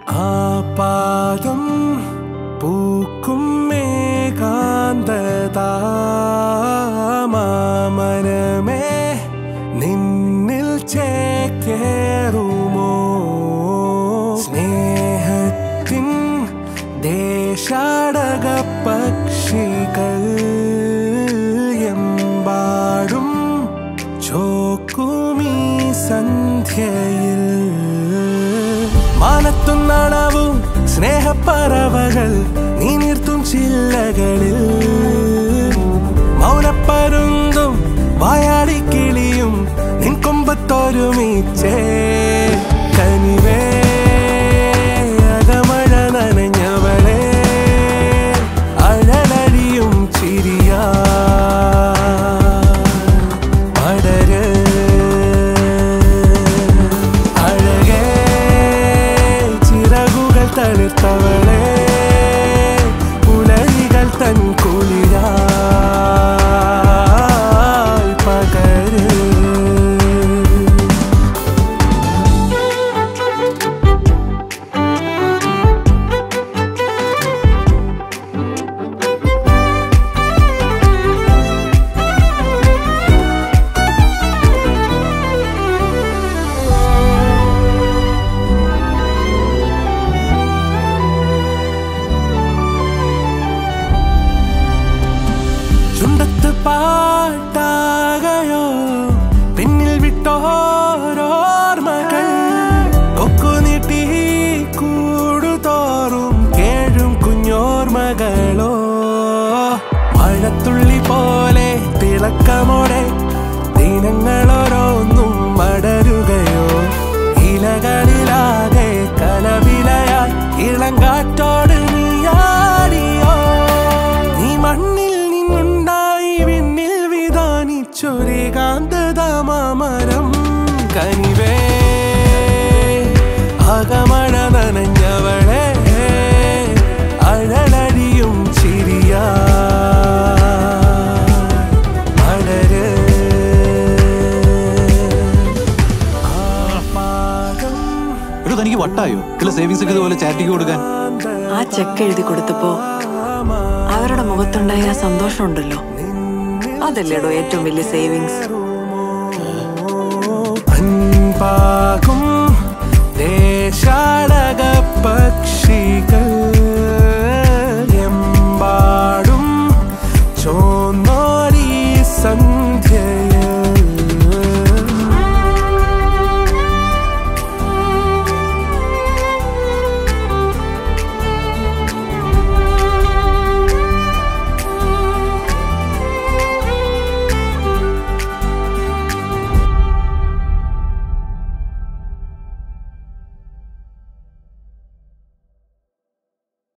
ആ പാദം പൂക്കും മേകാന്തതാമനമേ നിന്നിൽ ചേക്കേറുമോ സ്നേഹത്തിൻ ദേശാടക പക്ഷികൾ എമ്പാടും ചോക്കുമീ സന്ധ്യയിൽ മാനത്തും നാണവും സ്നേഹപ്പറവകൾ നീ നിർത്തും ചില്ലകളിൽ മൗനപ്പരുന്തും വായാടിക്കിളിയും നിൻ കൊമ്പത്തൊരുമിച്ചേ കനിവേ അകമഴ നനഞ്ഞവളെ അഴലഴിയും ചിരിയാ പടര് അഴകേ ചിറകുകൾ തളിർത്തവളെ പുലരികൾ തൻ കുളിരായി പകര് ചുണ്ടത്ത് പാട്ടാകയോ പിന്നിൽ വിട്ടോരോർമകൾ കൊക്കു നീട്ടി കൂടുതോറും കേഴും കുഞ്ഞോർമകളോ മഴത്തുള്ളി പോലെ തിളക്കമോടെ ദിനങ്ങളോരോന്നും മടരുകയോ ഇലകളിലാകെ കലവിലയായി ഇളങ്കാറ്റോട് നീയാടിയോ നീ മണ്ണിൽ നിന്നുണ്ടായി വിണ്ണിൽ വിധാനിച്ചൊരു കാന്തതാമരം കനിവേ അകമഴ നനഞ്ഞവളെ അഴലടിയും ചിരിയാ അടര് ആ പാദം എടോ തനിക്ക് വട്ടായോ ചില സേവിങ്സ് ഒക്കെ ഇതുപോലെ ചാറ്റിക്ക് കൊടുക്കാൻ ആ ചെക്ക് എഴുതി കൊടുത്തപ്പോ അവരുടെ മുഖത്തുണ്ടായ ആ സന്തോഷമുണ്ടല്ലോ അതല്ലേടോ ഏറ്റവും വലിയ സേവിങ്സ് അൻപാകും ദേശാടക